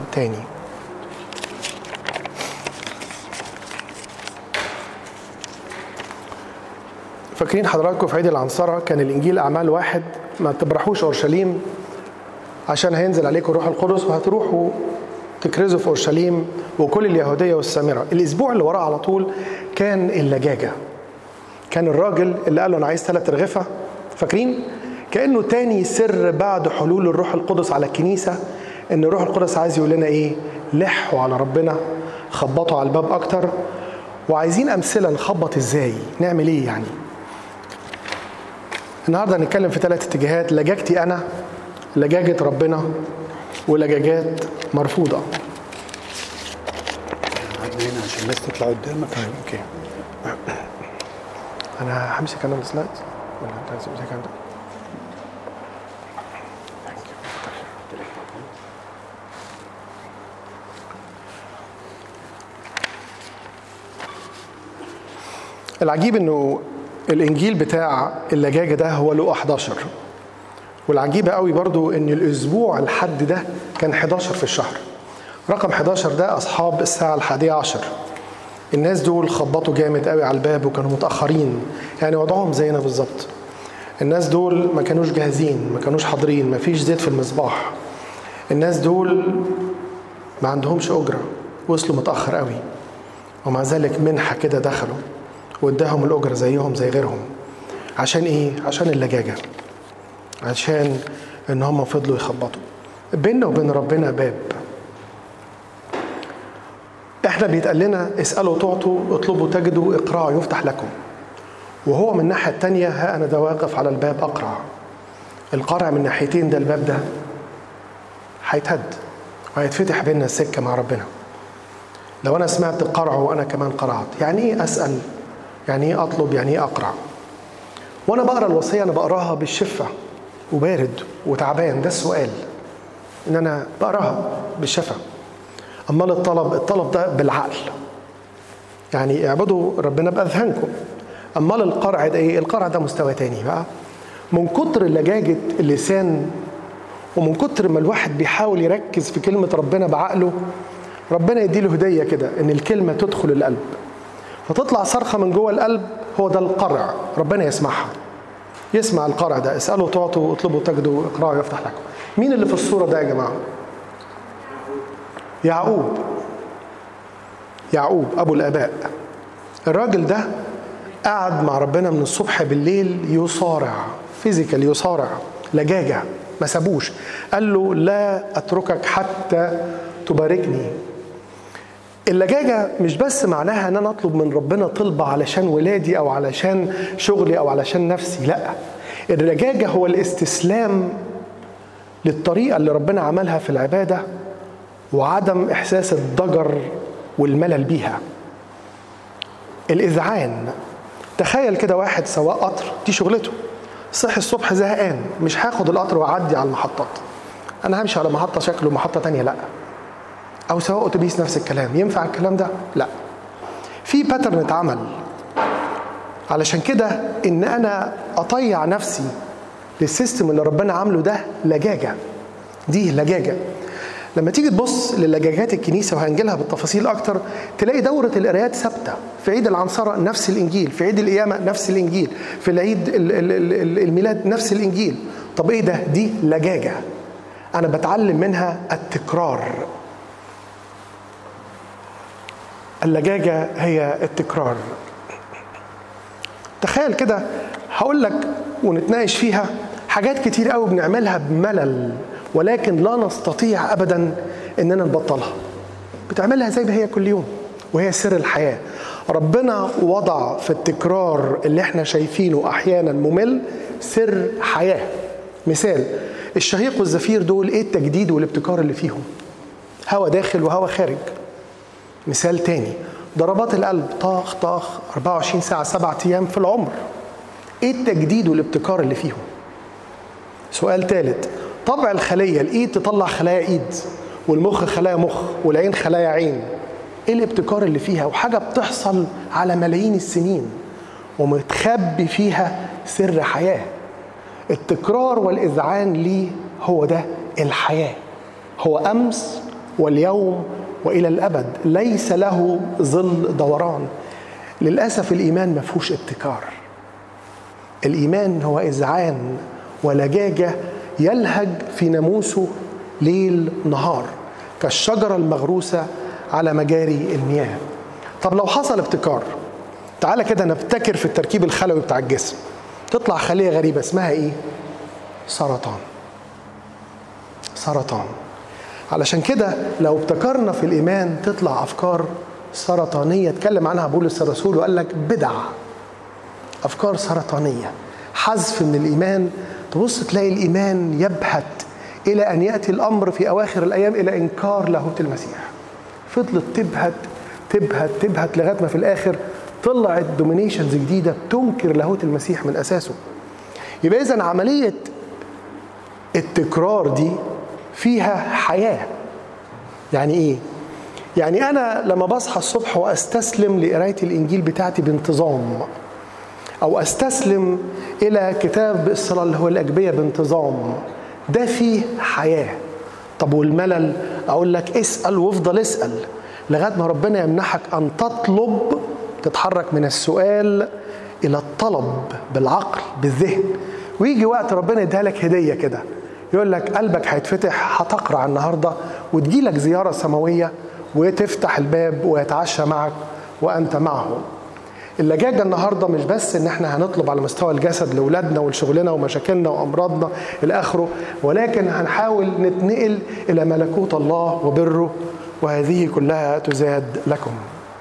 تاني فاكرين حضراتكم في عيد العنصرة كان الإنجيل أعمال واحد ما تبرحوش أورشليم عشان هينزل عليكم الروح القدس وهتروحوا تكرزوا في أورشليم وكل اليهودية والسامرة الأسبوع اللي وراه على طول كان اللجاجة كان الراجل اللي قال له أنا عايز ثلاث رغفة فاكرين كأنه تاني سر بعد حلول الروح القدس على الكنيسة إن الروح القدس عايز يقول لنا إيه لحوا على ربنا خبطوا على الباب أكتر وعايزين أمثلة نخبط إزاي نعمل إيه يعني النهارده هنتكلم في ثلاث اتجاهات لجاجتي انا لجاجه ربنا ولجاجات مرفوضه قعدنا هنا عشان الناس تطلع قدامك طيب اوكي انا همسك انا السلايد ولا انت عايز تمسك انت العجيب انه الانجيل بتاع اللجاجه ده هو له 11 والعجيبه قوي برضو ان الاسبوع الحد ده كان 11 في الشهر رقم 11 ده اصحاب الساعه الحادية عشر الناس دول خبطوا جامد قوي على الباب وكانوا متاخرين يعني وضعهم زينا بالظبط الناس دول ما كانوش جاهزين ما كانوش حاضرين ما فيش زيت في المصباح الناس دول ما عندهمش اجره وصلوا متاخر قوي ومع ذلك منحه كده دخلوا واداهم الاجره زيهم زي غيرهم عشان ايه عشان اللجاجه عشان ان هم فضلوا يخبطوا بيننا وبين ربنا باب احنا بيتقال لنا اسالوا تعطوا اطلبوا تجدوا اقرعوا يفتح لكم وهو من الناحيه الثانيه ها انا ده واقف على الباب اقرع القرع من ناحيتين ده الباب ده هيتهد وهيتفتح بيننا السكه مع ربنا لو انا سمعت قرع وانا كمان قرعت يعني ايه اسال يعني ايه اطلب يعني ايه اقرع وانا بقرا الوصيه انا بقراها بالشفه وبارد وتعبان ده السؤال ان انا بقراها بالشفه امال الطلب الطلب ده بالعقل يعني اعبدوا ربنا باذهانكم امال القرع ده ايه القرع ده مستوى تاني بقى من كتر لجاجه اللسان ومن كتر ما الواحد بيحاول يركز في كلمه ربنا بعقله ربنا يديله هديه كده ان الكلمه تدخل القلب فتطلع صرخه من جوه القلب هو ده القرع ربنا يسمعها يسمع القرع ده اسالوا تعطوا اطلبوا تجدوا اقرأوا يفتح لكم مين اللي في الصوره ده يا جماعه يعقوب يعقوب ابو الاباء الراجل ده قعد مع ربنا من الصبح بالليل يصارع فيزيكال يصارع لجاجه ما سابوش قال له لا اتركك حتى تباركني اللجاجة مش بس معناها ان انا اطلب من ربنا طلبة علشان ولادي او علشان شغلي او علشان نفسي لا اللجاجة هو الاستسلام للطريقة اللي ربنا عملها في العبادة وعدم احساس الضجر والملل بيها الاذعان تخيل كده واحد سواق قطر دي شغلته صحي الصبح زهقان مش هاخد القطر واعدي على المحطات انا همشي على محطه شكله محطه تانية لا او سواق اتوبيس نفس الكلام ينفع الكلام ده لا في باترن اتعمل علشان كده ان انا اطيع نفسي للسيستم اللي ربنا عامله ده لجاجه دي لجاجه لما تيجي تبص للجاجات الكنيسه وهنجيلها بالتفاصيل اكتر تلاقي دوره القرايات ثابته في عيد العنصره نفس الانجيل في عيد القيامه نفس الانجيل في العيد الميلاد نفس الانجيل طب ايه ده دي لجاجه انا بتعلم منها التكرار اللجاجة هي التكرار تخيل كده هقول لك ونتناقش فيها حاجات كتير قوي بنعملها بملل ولكن لا نستطيع ابدا اننا نبطلها بتعملها زي ما هي كل يوم وهي سر الحياه ربنا وضع في التكرار اللي احنا شايفينه احيانا ممل سر حياه مثال الشهيق والزفير دول ايه التجديد والابتكار اللي فيهم هوا داخل وهوا خارج مثال تاني ضربات القلب طاخ طاخ 24 ساعة سبعة أيام في العمر إيه التجديد والابتكار اللي فيهم سؤال ثالث طبع الخلية الإيد تطلع خلايا إيد والمخ خلايا مخ والعين خلايا عين إيه الابتكار اللي فيها وحاجة بتحصل على ملايين السنين ومتخبي فيها سر حياة التكرار والإذعان ليه هو ده الحياة هو أمس واليوم والى الابد ليس له ظل دوران للاسف الايمان ما فيهوش ابتكار الايمان هو اذعان ولجاجه يلهج في ناموسه ليل نهار كالشجره المغروسه على مجاري المياه طب لو حصل ابتكار تعالى كده نبتكر في التركيب الخلوي بتاع الجسم تطلع خليه غريبه اسمها ايه سرطان سرطان علشان كده لو ابتكرنا في الايمان تطلع افكار سرطانيه اتكلم عنها بولس الرسول وقال لك بدع افكار سرطانيه حذف من الايمان تبص تلاقي الايمان يبهت الى ان ياتي الامر في اواخر الايام الى انكار لاهوت المسيح فضلت تبهت تبهت تبهت لغايه ما في الاخر طلعت دومينيشنز جديده بتنكر لاهوت المسيح من اساسه يبقى اذا عمليه التكرار دي فيها حياه يعني ايه يعني انا لما بصحى الصبح واستسلم لقرايه الانجيل بتاعتي بانتظام او استسلم الى كتاب الصلاه اللي هو الاجبيه بانتظام ده فيه حياه طب والملل اقول لك اسال وافضل اسال لغايه ما ربنا يمنحك ان تطلب تتحرك من السؤال الى الطلب بالعقل بالذهن ويجي وقت ربنا يديها لك هديه كده يقول لك قلبك هيتفتح هتقرا النهارده وتجيلك زياره سماويه وتفتح الباب ويتعشى معك وانت معه اللجاجة النهاردة مش بس إن إحنا هنطلب على مستوى الجسد لأولادنا ولشغلنا ومشاكلنا وأمراضنا إلى آخره ولكن هنحاول نتنقل إلى ملكوت الله وبره وهذه كلها تزاد لكم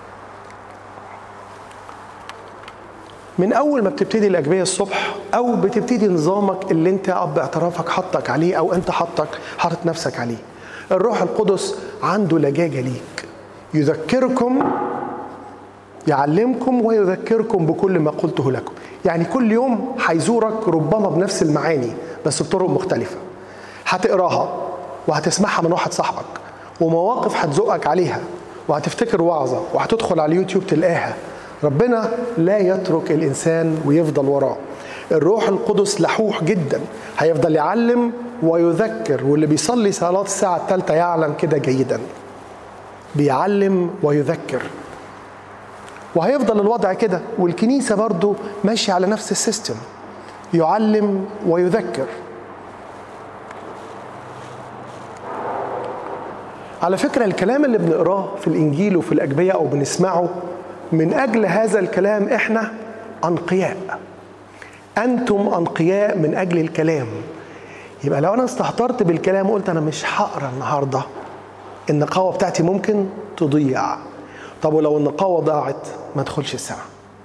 من أول ما بتبتدي الأجبية الصبح أو بتبتدي نظامك اللي أنت أب اعترافك حطك عليه أو أنت حطك حاطط نفسك عليه الروح القدس عنده لجاجة ليك يذكركم يعلمكم ويذكركم بكل ما قلته لكم يعني كل يوم هيزورك ربما بنفس المعاني بس بطرق مختلفة هتقراها وهتسمعها من واحد صاحبك ومواقف هتزقك عليها وهتفتكر وعظة وهتدخل على اليوتيوب تلاقاها ربنا لا يترك الإنسان ويفضل وراه الروح القدس لحوح جدا هيفضل يعلم ويذكر واللي بيصلي صلاة الساعة الثالثة يعلم كده جيدا بيعلم ويذكر وهيفضل الوضع كده والكنيسة برضو ماشية على نفس السيستم يعلم ويذكر على فكرة الكلام اللي بنقراه في الإنجيل وفي الأجبية أو بنسمعه من أجل هذا الكلام إحنا أنقياء أنتم أنقياء من أجل الكلام يبقى لو أنا استهترت بالكلام وقلت أنا مش هقرا النهاردة النقاوة بتاعتي ممكن تضيع طب ولو النقاوة ضاعت ما تدخلش السماء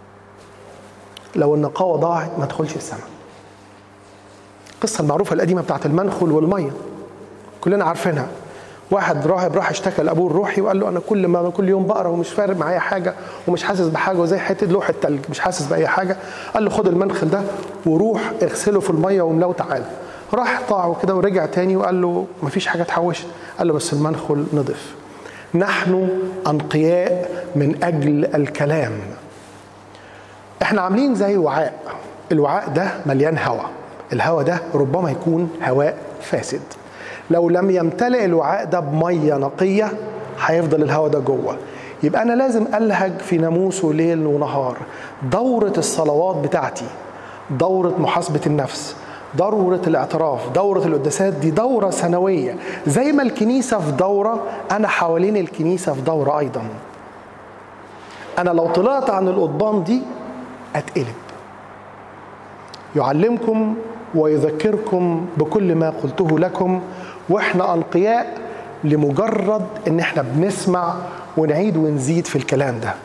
لو النقاوة ضاعت ما تدخلش السماء القصة المعروفة القديمة بتاعت المنخل والمية كلنا عارفينها واحد راهب راح اشتكى لابوه الروحي وقال له انا كل ما كل يوم بقرا ومش فارق معايا حاجه ومش حاسس بحاجه وزي حته لوحه تلج مش حاسس باي حاجه قال له خد المنخل ده وروح اغسله في الميه واملاه تعالى راح طاعه كده ورجع تاني وقال له مفيش حاجه اتحوشت قال له بس المنخل نضف نحن انقياء من اجل الكلام احنا عاملين زي وعاء الوعاء ده مليان هواء الهواء ده ربما يكون هواء فاسد لو لم يمتلئ الوعاء ده بميه نقيه هيفضل الهواء ده جوه يبقى انا لازم الهج في ناموسه ليل ونهار دوره الصلوات بتاعتي دوره محاسبه النفس دورة الاعتراف دورة القداسات دي دورة سنوية زي ما الكنيسة في دورة أنا حوالين الكنيسة في دورة أيضا أنا لو طلعت عن القضبان دي أتقلب يعلمكم ويذكركم بكل ما قلته لكم واحنا انقياء لمجرد ان احنا بنسمع ونعيد ونزيد في الكلام ده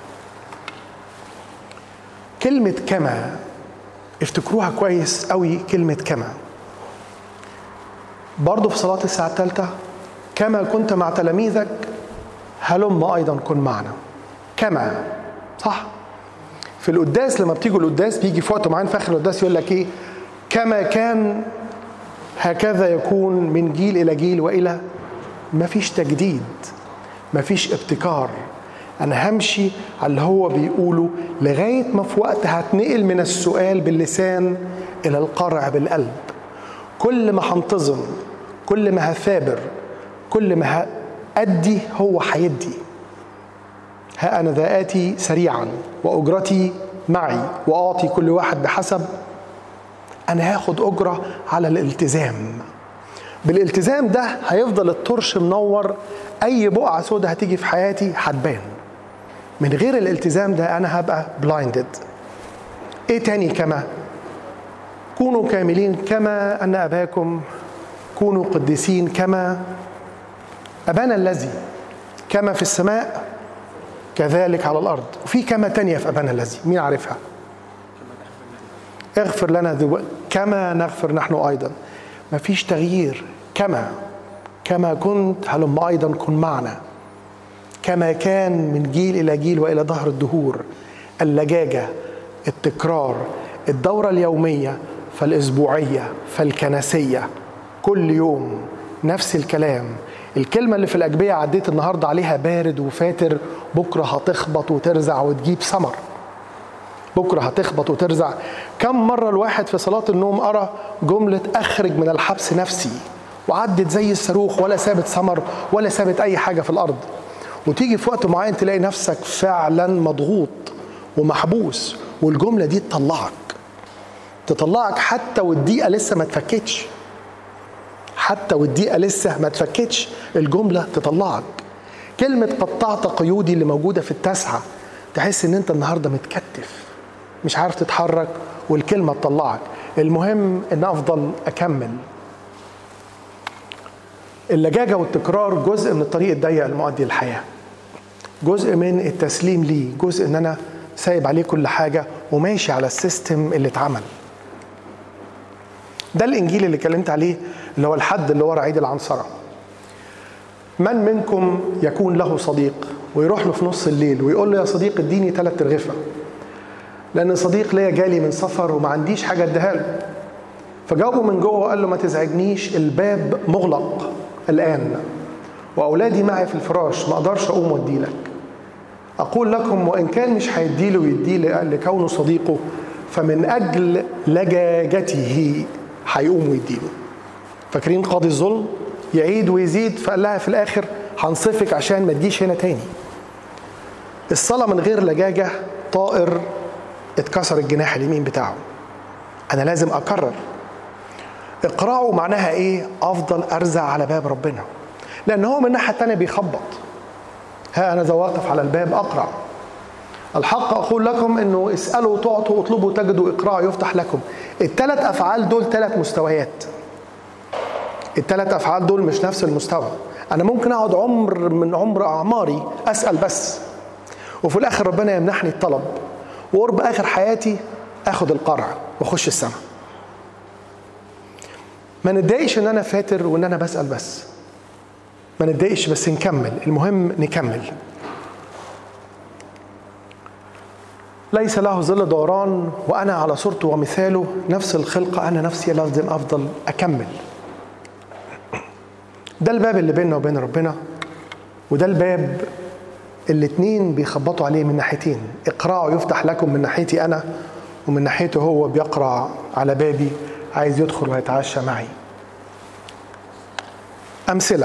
كلمة كما افتكروها كويس قوي كلمة كما برضه في صلاة الساعة الثالثة كما كنت مع تلاميذك هلم أيضا كن معنا كما صح في القداس لما بتيجوا القداس بيجي في وقت معين في اخر القداس يقول لك ايه كما كان هكذا يكون من جيل الى جيل والى ما فيش تجديد ما فيش ابتكار انا همشي على اللي هو بيقوله لغايه ما في وقت هتنقل من السؤال باللسان الى القرع بالقلب كل ما هنتظم كل ما هثابر كل ما ادي هو هيدي ها انا ذا اتي سريعا واجرتي معي واعطي كل واحد بحسب انا هاخد اجره على الالتزام بالالتزام ده هيفضل الطرش منور اي بقعه سودة هتيجي في حياتي هتبان من غير الالتزام ده انا هبقى بلايندد ايه تاني كما كونوا كاملين كما ان اباكم كونوا قديسين كما ابانا الذي كما في السماء كذلك على الارض وفي كما تانية في ابانا الذي مين عارفها اغفر لنا ذو كما نغفر نحن ايضا مفيش تغيير كما كما كنت هلم ايضا كن معنا كما كان من جيل الى جيل والى ظهر الدهور اللجاجه التكرار الدوره اليوميه فالاسبوعيه فالكنسيه كل يوم نفس الكلام الكلمه اللي في الاجبيه عديت النهارده عليها بارد وفاتر بكره هتخبط وترزع وتجيب ثمر بكره هتخبط وترزع كم مره الواحد في صلاه النوم قرا جمله اخرج من الحبس نفسي وعدت زي الصاروخ ولا سابت ثمر ولا سابت اي حاجه في الارض وتيجي في وقت معين تلاقي نفسك فعلا مضغوط ومحبوس والجمله دي تطلعك تطلعك حتى والدقيقه لسه ما اتفكتش حتى والدقيقه لسه ما اتفكتش الجمله تطلعك كلمه قطعت قيودي اللي موجوده في التاسعه تحس ان انت النهارده متكتف مش عارف تتحرك والكلمه تطلعك المهم ان افضل اكمل اللجاجه والتكرار جزء من الطريق الضيق المؤدي للحياه جزء من التسليم ليه جزء ان انا سايب عليه كل حاجه وماشي على السيستم اللي اتعمل ده الانجيل اللي اتكلمت عليه اللي هو الحد اللي ورا عيد العنصره من منكم يكون له صديق ويروح له في نص الليل ويقول له يا صديق اديني ثلاث ترغفه لان صديق ليا جالي من سفر وما عنديش حاجه اديها له فجاوبه من جوه وقال له ما تزعجنيش الباب مغلق الان واولادي معي في الفراش ما اقدرش اقوم وادي لك اقول لكم وان كان مش هيدي له ويدي لكونه صديقه فمن اجل لجاجته هيقوم ويديله فاكرين قاضي الظلم يعيد ويزيد فقال لها في الاخر هنصفك عشان ما تجيش هنا تاني الصلاه من غير لجاجه طائر اتكسر الجناح اليمين بتاعه انا لازم اكرر اقرأوا معناها ايه افضل ارزع على باب ربنا لان هو من الناحيه الثانيه بيخبط ها انا ذا واقف على الباب اقرع الحق اقول لكم انه اسالوا تعطوا اطلبوا تجدوا اقرأوا يفتح لكم الثلاث افعال دول ثلاث مستويات الثلاث افعال دول مش نفس المستوى انا ممكن اقعد عمر من عمر اعماري اسال بس وفي الاخر ربنا يمنحني الطلب وقرب اخر حياتي اخد القرع واخش السماء ما نتضايقش ان انا فاتر وان انا بسال بس ما نتضايقش بس نكمل المهم نكمل ليس له ظل دوران وانا على صورته ومثاله نفس الخلقه انا نفسي لازم افضل اكمل ده الباب اللي بيننا وبين ربنا وده الباب الاتنين بيخبطوا عليه من ناحيتين اقرأوا يفتح لكم من ناحيتي انا ومن ناحيته هو بيقرع على بابي عايز يدخل ويتعشى معي امثله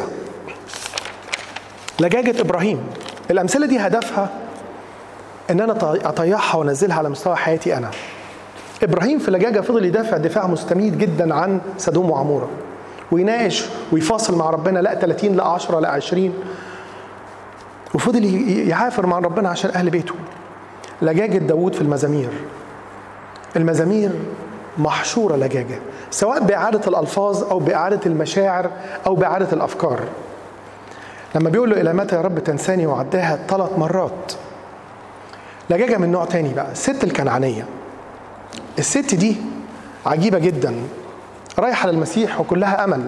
لجاجه ابراهيم الامثله دي هدفها ان انا اطيحها وانزلها على مستوى حياتي انا ابراهيم في لجاجه فضل يدافع دفاع مستميت جدا عن سدوم وعموره ويناقش ويفاصل مع ربنا لا 30 لا 10 لا 20 وفضل يعافر مع ربنا عشان اهل بيته لجاجه داوود في المزامير المزامير محشورة لجاجة سواء بإعادة الألفاظ أو بإعادة المشاعر أو بإعادة الأفكار لما بيقول له إلى متى يا رب تنساني وعداها ثلاث مرات لجاجة من نوع تاني بقى الست الكنعانية الست دي عجيبة جدا رايحة للمسيح وكلها أمل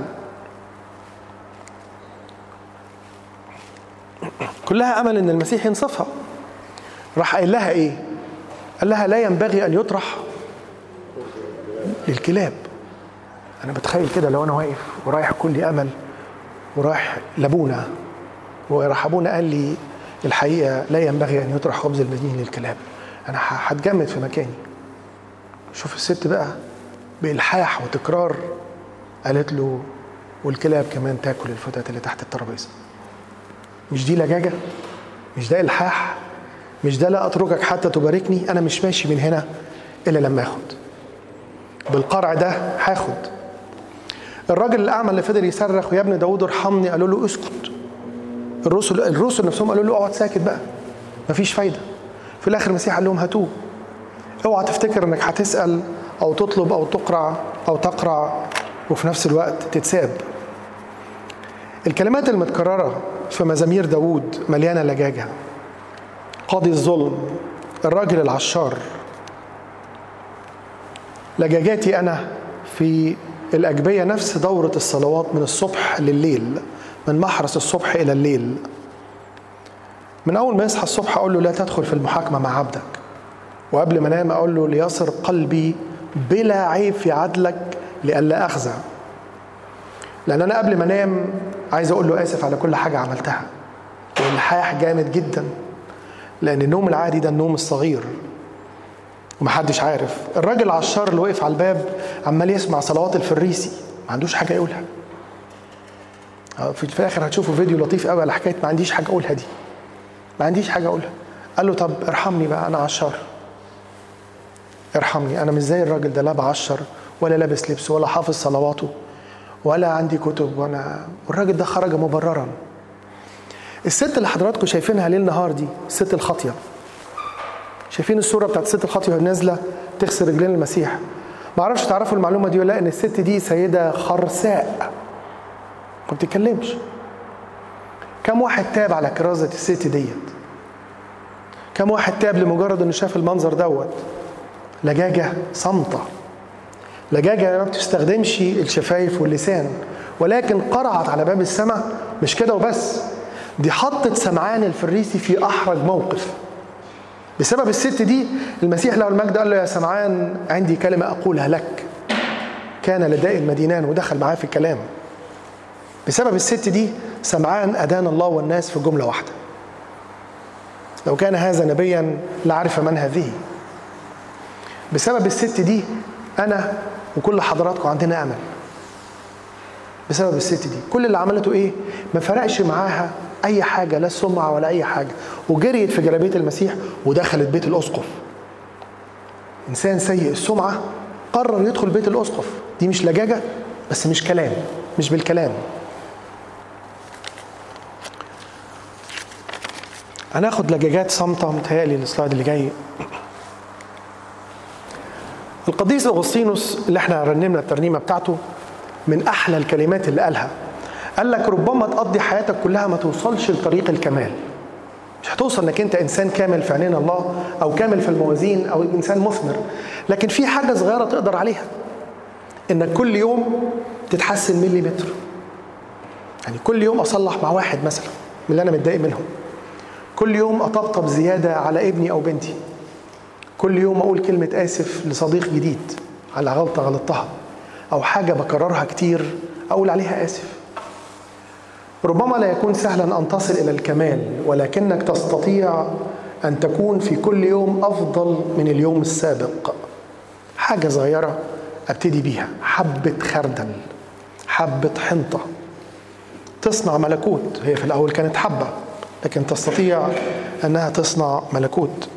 كلها أمل إن المسيح ينصفها راح قايل لها إيه؟ قال لها لا ينبغي أن يطرح للكلاب انا بتخيل كده لو انا واقف ورايح كل امل ورايح لابونا وراح ابونا قال لي الحقيقه لا ينبغي ان يطرح خبز المدين للكلاب انا هتجمد في مكاني شوف الست بقى بالحاح وتكرار قالت له والكلاب كمان تاكل الفتات اللي تحت الترابيزه مش دي لجاجة مش ده إلحاح مش ده لا أتركك حتى تباركني أنا مش ماشي من هنا إلا لما أخد بالقرع ده هاخد الراجل الأعمى اللي فضل يصرخ ويا ابن داود ارحمني قالوا له اسكت الرسل الرسل نفسهم قالوا له اقعد ساكت بقى مفيش فايدة في الآخر المسيح قال لهم هاتوه اوعى تفتكر انك هتسأل أو تطلب أو تقرع أو تقرع وفي نفس الوقت تتساب الكلمات المتكررة في مزامير داوود مليانة لجاجة قاضي الظلم الراجل العشار لجاجاتي أنا في الأجبية نفس دورة الصلوات من الصبح لليل من محرس الصبح إلى الليل من أول ما يصحى الصبح أقول له لا تدخل في المحاكمة مع عبدك وقبل ما أنام أقول له ليصر قلبي بلا عيب في عدلك لئلا أخزع لأن أنا قبل ما أنام عايز أقول له آسف على كل حاجة عملتها والحاح جامد جدا لأن النوم العادي ده النوم الصغير ومحدش عارف الراجل العشار اللي وقف على الباب عمال يسمع صلوات الفريسي ما عندوش حاجة يقولها في الآخر هتشوفوا فيديو لطيف قوي على حكاية ما عنديش حاجة أقولها دي ما عنديش حاجة أقولها قال له طب ارحمني بقى أنا عشار ارحمني أنا مش زي الراجل ده لا بعشر ولا لابس لبس ولا حافظ صلواته ولا عندي كتب وانا والراجل ده خرج مبررا الست اللي حضراتكم شايفينها ليل نهار دي الست الخاطيه شايفين الصوره بتاعت الست الخاطيه وهي نازله تغسل رجلين المسيح ما اعرفش تعرفوا المعلومه دي ولا لا ان الست دي سيده خرساء ما بتتكلمش كم واحد تاب على كرازه الست ديت كم واحد تاب لمجرد انه شاف المنظر دوت لجاجه صامته لجاجة ما بتستخدمش الشفايف واللسان ولكن قرعت على باب السماء مش كده وبس دي حطت سمعان الفريسي في أحرج موقف بسبب الست دي المسيح له المجد قال له يا سمعان عندي كلمة أقولها لك كان لداء المدينان ودخل معاه في الكلام بسبب الست دي سمعان أدان الله والناس في جملة واحدة لو كان هذا نبيا لعرف من هذه بسبب الست دي انا وكل حضراتكم عندنا امل بسبب الست دي كل اللي عملته ايه ما فرقش معاها اي حاجه لا سمعه ولا اي حاجه وجريت في جلابيه المسيح ودخلت بيت الاسقف انسان سيء السمعه قرر يدخل بيت الاسقف دي مش لجاجه بس مش كلام مش بالكلام هناخد لجاجات صامته متهيألي السلايد اللي جاي القديس اغسطينوس اللي احنا رنمنا الترنيمه بتاعته من احلى الكلمات اللي قالها قال لك ربما تقضي حياتك كلها ما توصلش لطريق الكمال مش هتوصل انك انت انسان كامل في عينين الله او كامل في الموازين او انسان مثمر لكن في حاجه صغيره تقدر عليها انك كل يوم تتحسن ملي متر يعني كل يوم اصلح مع واحد مثلا من اللي انا متضايق منهم كل يوم اطبطب زياده على ابني او بنتي كل يوم اقول كلمه اسف لصديق جديد على غلطه غلطتها او حاجه بكررها كتير اقول عليها اسف ربما لا يكون سهلا ان تصل الى الكمال ولكنك تستطيع ان تكون في كل يوم افضل من اليوم السابق حاجه صغيره ابتدي بيها حبه خردل حبه حنطه تصنع ملكوت هي في الاول كانت حبه لكن تستطيع انها تصنع ملكوت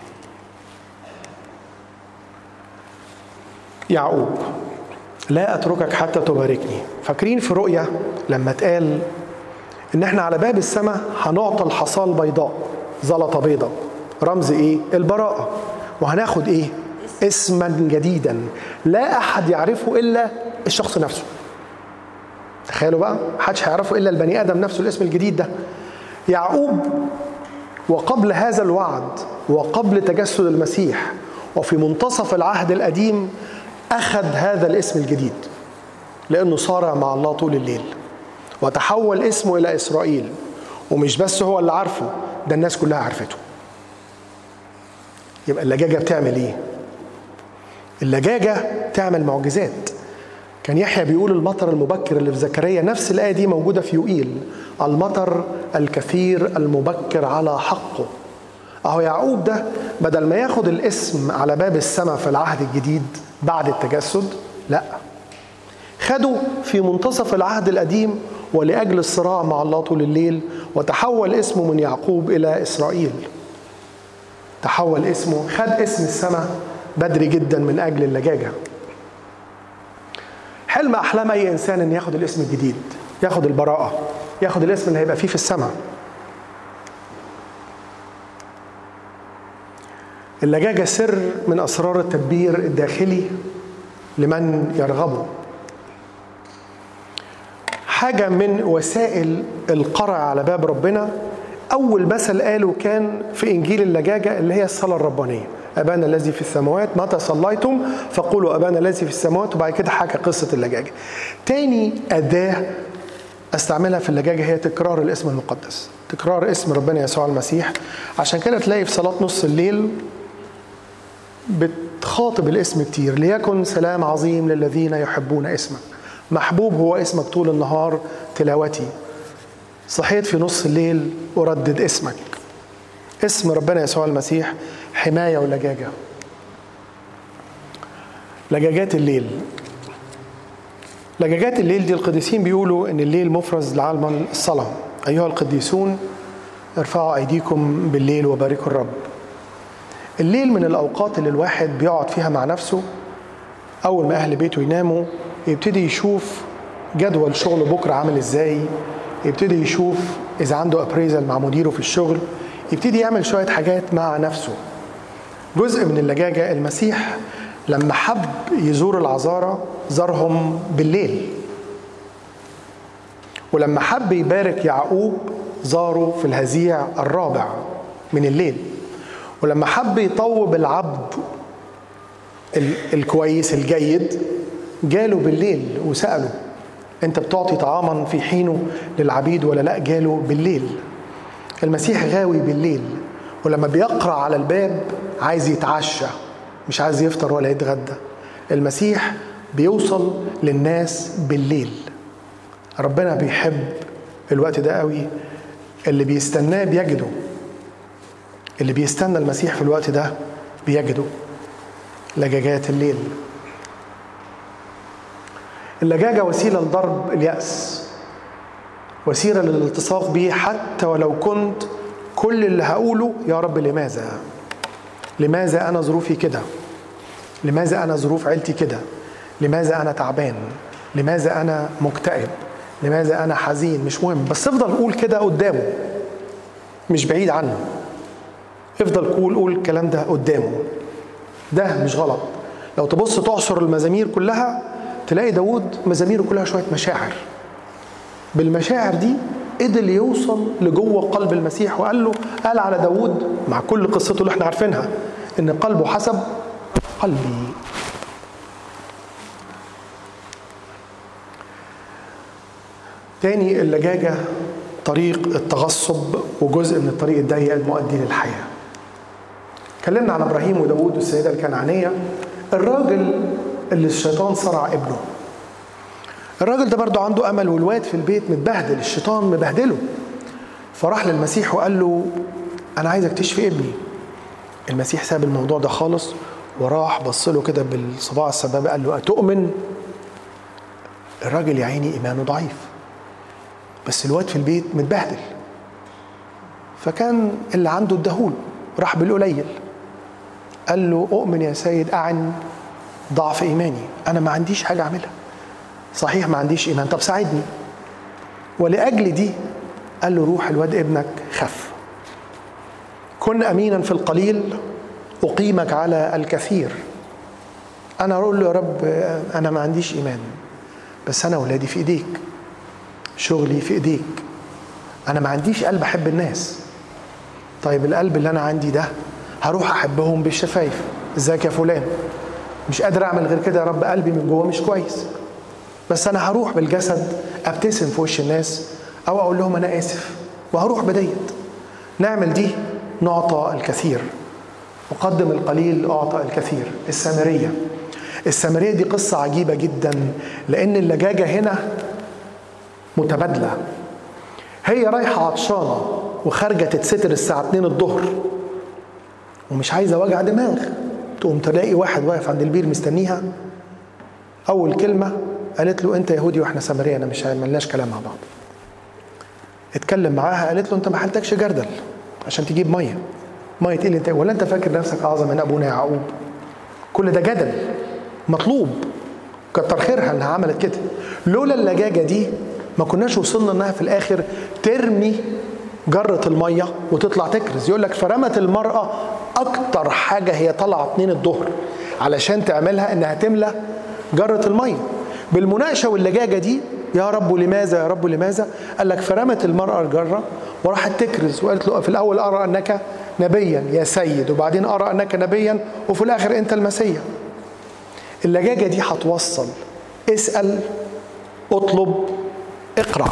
يعقوب لا اتركك حتى تباركني فاكرين في رؤيا لما اتقال ان احنا على باب السماء هنعطى الحصاه البيضاء زلطه بيضاء رمز ايه البراءه وهناخد ايه اسما جديدا لا احد يعرفه الا الشخص نفسه تخيلوا بقى محدش هيعرفه الا البني ادم نفسه الاسم الجديد ده يعقوب وقبل هذا الوعد وقبل تجسد المسيح وفي منتصف العهد القديم أخذ هذا الاسم الجديد لأنه صار مع الله طول الليل وتحول اسمه إلى إسرائيل ومش بس هو اللي عارفه ده الناس كلها عرفته يبقى اللجاجة بتعمل إيه؟ اللجاجة تعمل معجزات كان يحيى بيقول المطر المبكر اللي في زكريا نفس الآية دي موجودة في يوئيل المطر الكثير المبكر على حقه أهو يعقوب ده بدل ما ياخد الاسم على باب السماء في العهد الجديد بعد التجسد لا خده في منتصف العهد القديم ولأجل الصراع مع الله طول الليل وتحول اسمه من يعقوب إلى إسرائيل تحول اسمه خد اسم السماء بدري جدا من أجل اللجاجة حلم أحلام أي إنسان إن ياخد الاسم الجديد ياخد البراءة ياخد الاسم اللي هيبقى فيه في السماء اللجاجة سر من أسرار التدبير الداخلي لمن يرغبه حاجة من وسائل القرع على باب ربنا أول مثل قاله كان في إنجيل اللجاجة اللي هي الصلاة الربانية أبانا الذي في السماوات متى صليتم فقولوا أبانا الذي في السماوات وبعد كده حكى قصة اللجاجة تاني أداة استعملها في اللجاجة هي تكرار الاسم المقدس تكرار اسم ربنا يسوع المسيح عشان كده تلاقي في صلاة نص الليل بتخاطب الاسم كتير ليكن سلام عظيم للذين يحبون اسمك محبوب هو اسمك طول النهار تلاوتي صحيت في نص الليل أردد اسمك اسم ربنا يسوع المسيح حماية ولجاجة لجاجات الليل لجاجات الليل دي القديسين بيقولوا ان الليل مفرز لعالم الصلاة أيها القديسون ارفعوا أيديكم بالليل وباركوا الرب الليل من الأوقات اللي الواحد بيقعد فيها مع نفسه أول ما أهل بيته يناموا يبتدي يشوف جدول شغله بكرة عامل إزاي يبتدي يشوف إذا عنده أبريزل مع مديره في الشغل يبتدي يعمل شوية حاجات مع نفسه جزء من اللجاجة المسيح لما حب يزور العذارى زارهم بالليل ولما حب يبارك يعقوب زاره في الهزيع الرابع من الليل ولما حب يطوب العبد الكويس الجيد جاله بالليل وسأله انت بتعطي طعاما في حينه للعبيد ولا لا جاله بالليل المسيح غاوي بالليل ولما بيقرع على الباب عايز يتعشى مش عايز يفطر ولا يتغدى المسيح بيوصل للناس بالليل ربنا بيحب الوقت ده قوي اللي بيستناه بيجده اللي بيستنى المسيح في الوقت ده بيجده لجاجات الليل اللجاجة وسيلة لضرب اليأس وسيلة للالتصاق بيه حتى ولو كنت كل اللي هقوله يا رب لماذا لماذا أنا ظروفي كده لماذا أنا ظروف عيلتي كده لماذا أنا تعبان لماذا أنا مكتئب لماذا أنا حزين مش مهم بس افضل قول كده قدامه مش بعيد عنه افضل قول قول الكلام ده قدامه ده مش غلط لو تبص تعصر المزامير كلها تلاقي داود مزاميره كلها شوية مشاعر بالمشاعر دي قدر يوصل لجوه قلب المسيح وقال له قال على داود مع كل قصته اللي احنا عارفينها ان قلبه حسب قلبي تاني اللجاجة طريق التغصب وجزء من الطريق الضيق المؤدي للحياة اتكلمنا عن ابراهيم وداود والسيده الكنعانيه الراجل اللي الشيطان صرع ابنه الراجل ده برضه عنده امل والواد في البيت متبهدل الشيطان مبهدله فراح للمسيح وقال له انا عايزك تشفي ابني المسيح ساب الموضوع ده خالص وراح بص له كده بالصباع السبابه قال له اتؤمن الراجل يا عيني ايمانه ضعيف بس الواد في البيت متبهدل فكان اللي عنده اداهوله راح بالقليل قال له اؤمن يا سيد اعن ضعف ايماني انا ما عنديش حاجه اعملها صحيح ما عنديش ايمان طب ساعدني ولاجل دي قال له روح الواد ابنك خف كن امينا في القليل اقيمك على الكثير انا اقول له يا رب انا ما عنديش ايمان بس انا اولادي في ايديك شغلي في ايديك انا ما عنديش قلب احب الناس طيب القلب اللي انا عندي ده هروح احبهم بالشفايف ازيك يا فلان مش قادر اعمل غير كده يا رب قلبي من جوه مش كويس بس انا هروح بالجسد ابتسم في وش الناس او اقول لهم انا اسف وهروح بديت نعمل دي نعطى الكثير وقدم القليل اعطى الكثير السامريه السامريه دي قصه عجيبه جدا لان اللجاجه هنا متبادله هي رايحه عطشانه وخارجه تتستر الساعه 2 الظهر ومش عايزه وجع دماغ تقوم تلاقي واحد واقف عند البير مستنيها اول كلمه قالت له انت يهودي واحنا سامريه انا مش ملناش كلام مع بعض اتكلم معاها قالت له انت ما حلتكش جردل عشان تجيب ميه ميه ايه اللي انت ولا انت فاكر نفسك اعظم من ابونا يعقوب كل ده جدل مطلوب كتر خيرها انها عملت كده لولا اللجاجه دي ما كناش وصلنا انها في الاخر ترمي جرة المية وتطلع تكرز يقول لك فرمت المرأة أكتر حاجة هي طالعة اتنين الظهر علشان تعملها إنها تملى جرة المية بالمناقشة واللجاجة دي يا رب لماذا يا رب لماذا قال لك فرمت المرأة الجرة وراحت تكرز وقالت له في الأول أرى أنك نبيا يا سيد وبعدين أرى أنك نبيا وفي الآخر أنت المسيح اللجاجة دي هتوصل اسأل اطلب اقرأ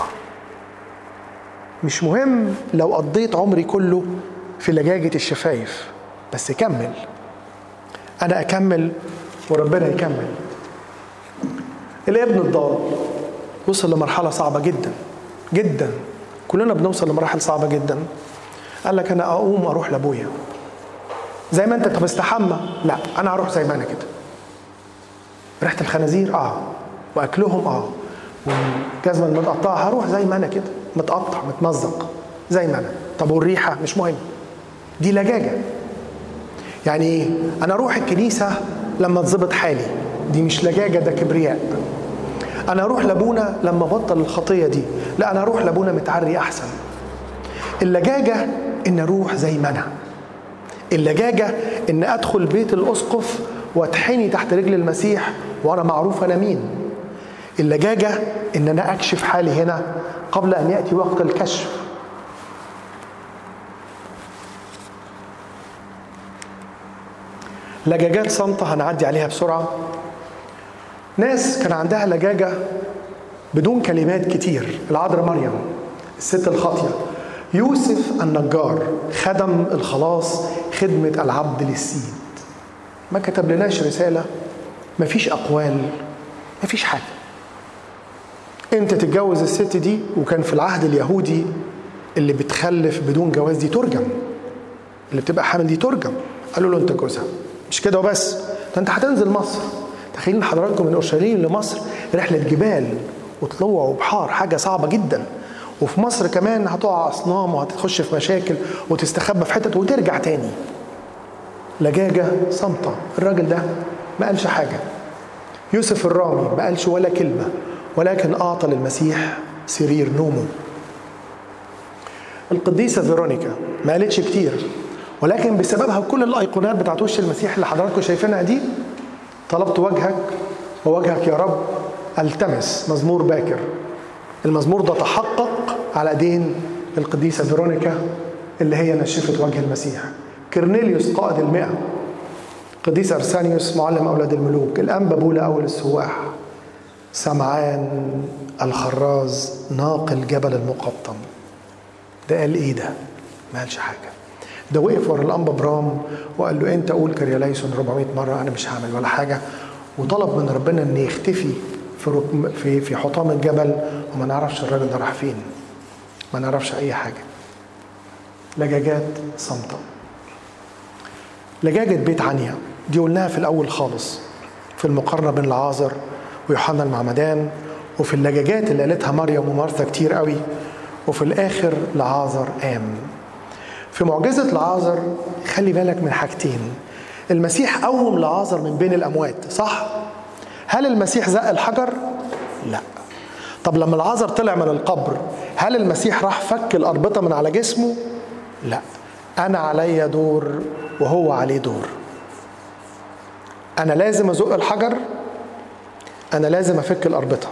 مش مهم لو قضيت عمري كله في لجاجة الشفايف بس كمل أنا أكمل وربنا يكمل الابن الضال وصل لمرحلة صعبة جدا جدا كلنا بنوصل لمراحل صعبة جدا قال لك أنا أقوم أروح لأبويا زي ما أنت طب استحمى لا أنا هروح زي ما أنا كده ريحة الخنازير اه واكلهم اه والجزمه المتقطعه هروح زي ما انا كده متقطع متمزق زي ما انا طب والريحه مش مهم دي لجاجه يعني ايه انا اروح الكنيسه لما تظبط حالي دي مش لجاجه ده كبرياء انا اروح لابونا لما بطل الخطيه دي لا انا اروح لابونا متعري احسن اللجاجه ان اروح زي ما انا اللجاجه ان ادخل بيت الاسقف واتحني تحت رجل المسيح وانا معروف انا مين اللجاجه ان انا اكشف حالي هنا قبل ان ياتي وقت الكشف لجاجات صامته هنعدي عليها بسرعه ناس كان عندها لجاجه بدون كلمات كتير العذراء مريم الست الخاطيه يوسف النجار خدم الخلاص خدمه العبد للسيد ما كتب لناش رسالة مفيش أقوال مفيش حاجة أنت تتجوز الست دي وكان في العهد اليهودي اللي بتخلف بدون جواز دي ترجم اللي بتبقى حامل دي ترجم قالوا له أنت جوزها مش كده وبس ده أنت هتنزل مصر تخيلين حضراتكم من أورشليم لمصر رحلة جبال وطلوع وبحار حاجة صعبة جدا وفي مصر كمان هتقع أصنام وهتخش في مشاكل وتستخبى في حتت وترجع تاني لجاجة صامتة الراجل ده ما قالش حاجة يوسف الرامي ما قالش ولا كلمة ولكن أعطى للمسيح سرير نومه القديسة فيرونيكا ما قالتش كتير ولكن بسببها كل الأيقونات بتاعت وش المسيح اللي حضراتكم شايفينها دي طلبت وجهك ووجهك يا رب التمس مزمور باكر المزمور ده تحقق على ايدين القديسة فيرونيكا اللي هي نشفت وجه المسيح كرنيليوس قائد المئة قديس أرسانيوس معلم أولاد الملوك الأنبا بولا أول السواح سمعان الخراز ناقل جبل المقطم ده قال إيه ده؟ ما قالش حاجة ده وقف ورا الأنبا برام وقال له أنت قول كرياليسون 400 مرة أنا مش هعمل ولا حاجة وطلب من ربنا إن يختفي في ركم في في حطام الجبل وما نعرفش الراجل ده راح فين ما نعرفش أي حاجة لجاجات صامته لجاجة بيت عنيا دي قلناها في الأول خالص في المقارنة بين العازر ويوحنا المعمدان وفي اللجاجات اللي قالتها مريم ومارثا كتير قوي وفي الآخر لعازر قام في معجزة لعازر خلي بالك من حاجتين المسيح قوم لعازر من بين الأموات صح؟ هل المسيح زق الحجر؟ لا طب لما العازر طلع من القبر هل المسيح راح فك الأربطة من على جسمه؟ لا أنا علي دور وهو عليه دور أنا لازم أزق الحجر أنا لازم أفك الأربطة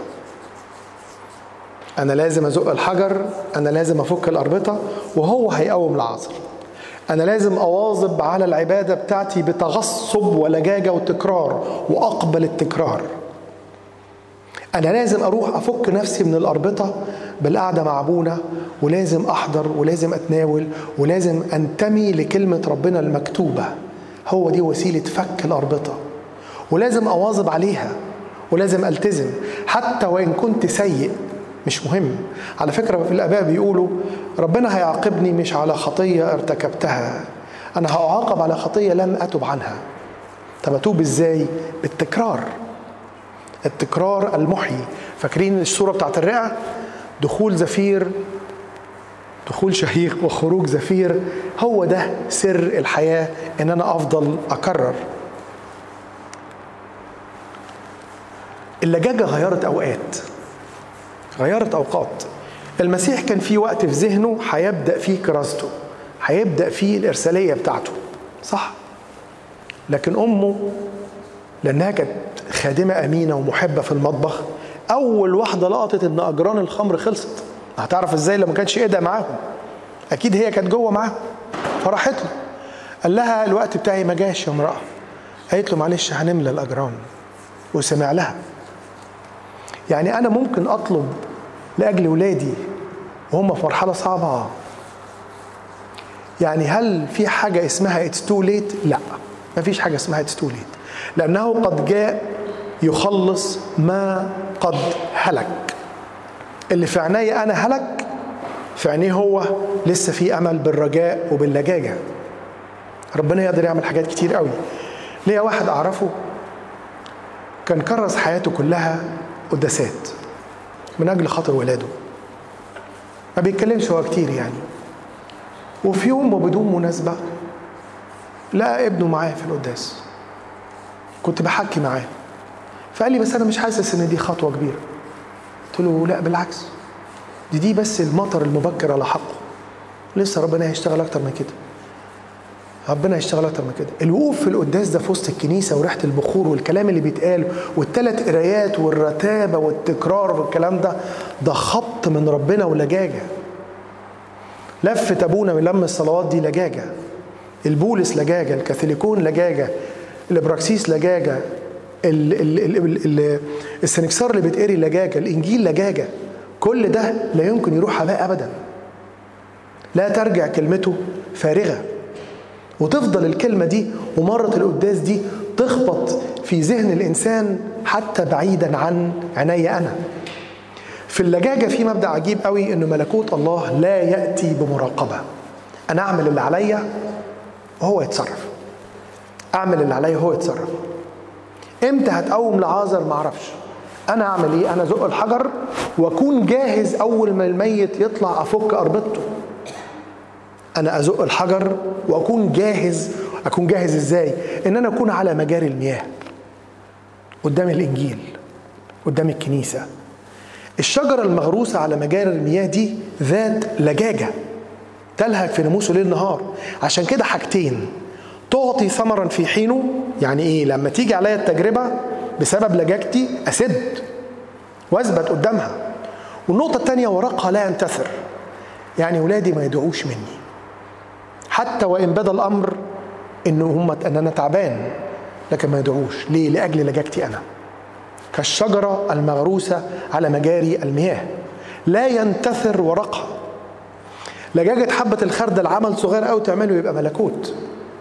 أنا لازم أزق الحجر أنا لازم أفك الأربطة وهو هيقوم العصر أنا لازم أواظب على العبادة بتاعتي بتغصب ولجاجة وتكرار وأقبل التكرار أنا لازم أروح أفك نفسي من الأربطة بالقعدة مع أبونا ولازم أحضر ولازم أتناول ولازم أنتمي لكلمة ربنا المكتوبة هو دي وسيلة فك الأربطة ولازم أواظب عليها ولازم ألتزم حتى وإن كنت سيء مش مهم على فكرة في الآباء بيقولوا ربنا هيعاقبني مش على خطية ارتكبتها أنا هأعاقب على خطية لم أتب عنها طب أتوب إزاي؟ بالتكرار التكرار المحيي فاكرين الصورة بتاعت الرئة دخول زفير دخول شهيق وخروج زفير هو ده سر الحياة إن أنا أفضل أكرر اللجاجة غيرت أوقات غيرت أوقات المسيح كان في وقت في ذهنه هيبدأ فيه كراسته هيبدأ فيه الإرسالية بتاعته صح لكن أمه لأنها كانت خادمة أمينة ومحبة في المطبخ أول واحدة لقطت إن أجران الخمر خلصت هتعرف إزاي لما كانش إيدها معاهم أكيد هي كانت جوه معاهم فراحت له قال لها الوقت بتاعي ما جاش يا امرأة قالت له معلش هنملى الأجران وسمع لها يعني أنا ممكن أطلب لأجل ولادي وهم في مرحلة صعبة يعني هل في حاجة اسمها اتس تو ليت؟ لا ما فيش حاجة اسمها اتس تو ليت لأنه قد جاء يخلص ما قد هلك اللي في عيني أنا هلك في عينيه هو لسه في أمل بالرجاء وباللجاجة ربنا يقدر يعمل حاجات كتير قوي ليا واحد أعرفه كان كرس حياته كلها قداسات من أجل خاطر ولاده ما بيتكلمش هو كتير يعني وفي يوم وبدون مناسبة لقى ابنه معاه في القداس كنت بحكي معاه فقال لي بس أنا مش حاسس إن دي خطوة كبيرة قلت له لا بالعكس دي دي بس المطر المبكر على حقه لسه ربنا هيشتغل أكتر من كده ربنا هيشتغل اكتر من كده الوقوف في القداس ده في وسط الكنيسه وريحه البخور والكلام اللي بيتقال والثلاث قرايات والرتابه والتكرار والكلام ده ده خط من ربنا ولجاجه لفة ابونا من لم الصلوات دي لجاجه البولس لجاجه الكاثوليكون لجاجه الابراكسيس لجاجه ال ال ال ال ال السنكسار اللي بيتقري لجاجه الانجيل لجاجه كل ده لا يمكن يروح هباء ابدا لا ترجع كلمته فارغه وتفضل الكلمة دي ومرة القداس دي تخبط في ذهن الإنسان حتى بعيدا عن عيني أنا في اللجاجة في مبدأ عجيب قوي إن ملكوت الله لا يأتي بمراقبة أنا أعمل اللي عليا وهو يتصرف أعمل اللي عليا وهو يتصرف إمتى هتقوم لعازر معرفش أنا أعمل إيه أنا أزق الحجر وأكون جاهز أول ما الميت يطلع أفك أربطته انا ازق الحجر واكون جاهز اكون جاهز ازاي ان انا اكون على مجاري المياه قدام الانجيل قدام الكنيسه الشجره المغروسه على مجاري المياه دي ذات لجاجه تلهج في ناموسه ليل نهار عشان كده حاجتين تعطي ثمرا في حينه يعني ايه لما تيجي عليا التجربه بسبب لجاجتي اسد واثبت قدامها والنقطه الثانيه ورقها لا ينتثر يعني ولادي ما يدعوش مني حتى وان بدا الامر ان هم ان انا تعبان لكن ما يدعوش ليه لاجل لجاجتي انا كالشجره المغروسه على مجاري المياه لا ينتثر ورقها لجاجة حبة الخردل عمل صغير قوي تعمله يبقى ملكوت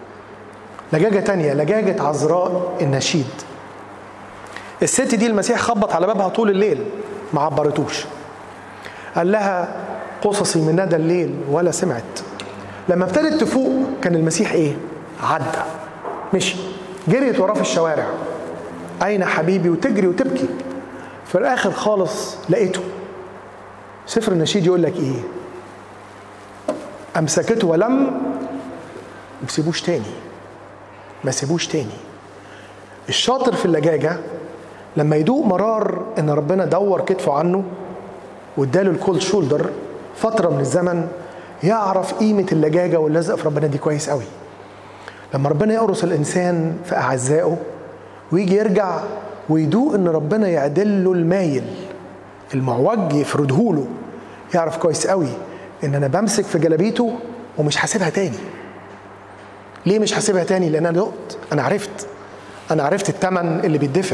لجاجة تانية لجاجة عذراء النشيد الست دي المسيح خبط على بابها طول الليل ما عبرتوش قال لها قصصي من ندى الليل ولا سمعت لما ابتدت تفوق كان المسيح ايه عدى مشي جريت وراه في الشوارع اين حبيبي وتجري وتبكي في الاخر خالص لقيته سفر النشيد يقول لك ايه امسكته ولم يسيبوش تاني ما سيبوش تاني الشاطر في اللجاجة لما يدوق مرار ان ربنا دور كتفه عنه واداله الكولد شولدر فترة من الزمن يعرف قيمة اللجاجة واللزق في ربنا دي كويس قوي لما ربنا يقرص الإنسان في أعزائه ويجي يرجع ويدوق إن ربنا يعدل له المايل المعوج يفرده له يعرف كويس قوي إن أنا بمسك في جلابيته ومش هسيبها تاني ليه مش هسيبها تاني لأن أنا دقت أنا عرفت أنا عرفت الثمن اللي بيدفع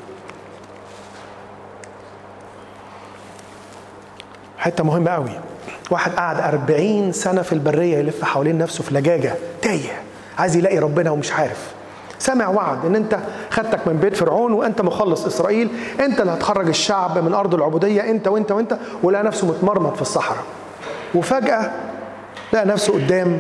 حته مهمه قوي واحد قعد أربعين سنة في البرية يلف حوالين نفسه في لجاجة تايه عايز يلاقي ربنا ومش عارف سمع وعد ان انت خدتك من بيت فرعون وانت مخلص اسرائيل انت اللي هتخرج الشعب من ارض العبوديه انت وانت وانت ولقى نفسه متمرمط في الصحراء وفجاه لقى نفسه قدام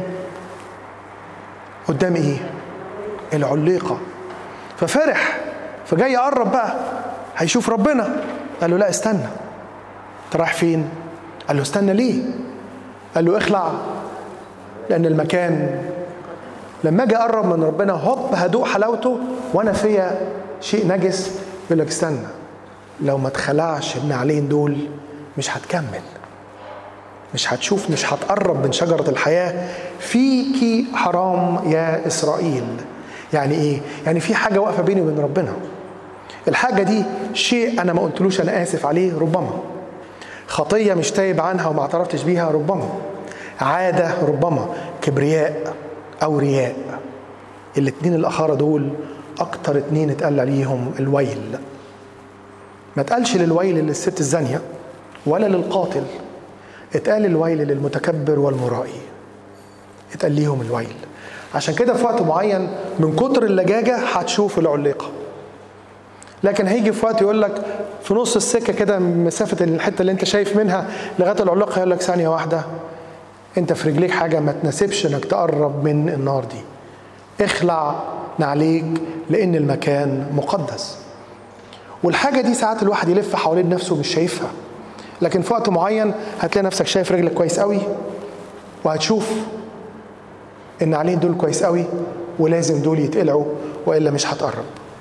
قدام ايه العليقه ففرح فجاي يقرب بقى هيشوف ربنا قال له لا استنى انت رايح فين قال له استنى ليه قال له اخلع لان المكان لما اجي اقرب من ربنا هوب هدوق حلاوته وانا فيا شيء نجس يقول لك استنى لو ما تخلعش النعلين دول مش هتكمل مش هتشوف مش هتقرب من شجرة الحياة فيكي حرام يا إسرائيل يعني إيه؟ يعني في حاجة واقفة بيني وبين ربنا الحاجة دي شيء أنا ما قلتلوش أنا آسف عليه ربما خطية مش تايب عنها وما اعترفتش بيها ربما عادة ربما كبرياء أو رياء الاتنين الأخارة دول أكتر اتنين اتقال عليهم الويل ما اتقالش للويل للست الزانية ولا للقاتل اتقال الويل للمتكبر والمرائي اتقال ليهم الويل عشان كده في وقت معين من كتر اللجاجة هتشوف العليقة لكن هيجي في وقت يقول لك في نص السكة كده مسافة الحتة اللي انت شايف منها لغاية العليقة يقول لك ثانية واحدة انت في رجليك حاجة ما تناسبش انك تقرب من النار دي اخلع نعليك لان المكان مقدس والحاجة دي ساعات الواحد يلف حوالين نفسه مش شايفها لكن في وقت معين هتلاقي نفسك شايف رجلك كويس قوي وهتشوف ان عليهم دول كويس قوي ولازم دول يتقلعوا والا مش هتقرب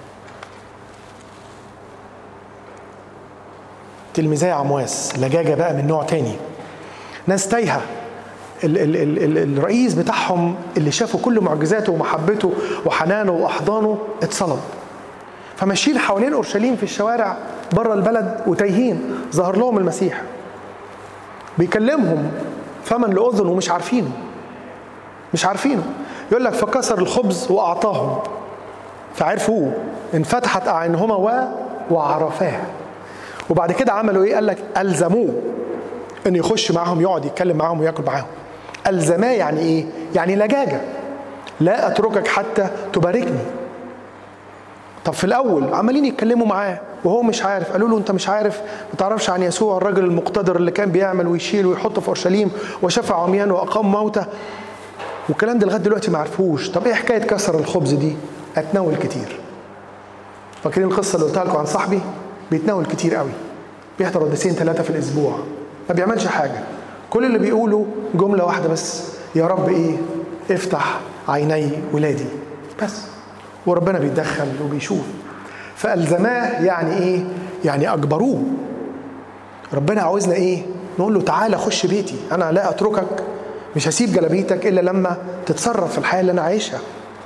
تلميذي عمواس لجاجه بقى من نوع تاني ناس تايهه ال- ال- ال- ال- الرئيس بتاعهم اللي شافوا كل معجزاته ومحبته وحنانه واحضانه اتصلب فماشيين حوالين اورشليم في الشوارع بره البلد وتايهين ظهر لهم المسيح بيكلمهم فمن لاذن ومش عارفينه مش عارفينه يقول لك فكسر الخبز واعطاهم فعرفوه انفتحت اعينهما و وعرفاه وبعد كده عملوا ايه قال لك الزموه انه يخش معاهم يقعد يتكلم معاهم وياكل معاهم الزماه يعني ايه يعني لجاجه لا اتركك حتى تباركني طب في الاول عمالين يتكلموا معاه وهو مش عارف قالوا له انت مش عارف ما تعرفش عن يسوع الراجل المقتدر اللي كان بيعمل ويشيل ويحط في اورشليم وشفع عميان واقام موتى والكلام ده لغايه دلوقتي ما عرفوش طب ايه حكايه كسر الخبز دي اتناول كتير فاكرين القصه اللي قلتها لكم عن صاحبي بيتناول كتير قوي بيحضر قداسين ثلاثه في الاسبوع ما بيعملش حاجه كل اللي بيقوله جمله واحده بس يا رب ايه افتح عيني ولادي بس وربنا بيتدخل وبيشوف فالزماه يعني ايه يعني اجبروه ربنا عاوزنا ايه نقول له تعالى خش بيتي انا لا اتركك مش هسيب جلابيتك الا لما تتصرف في الحياه اللي انا عايشها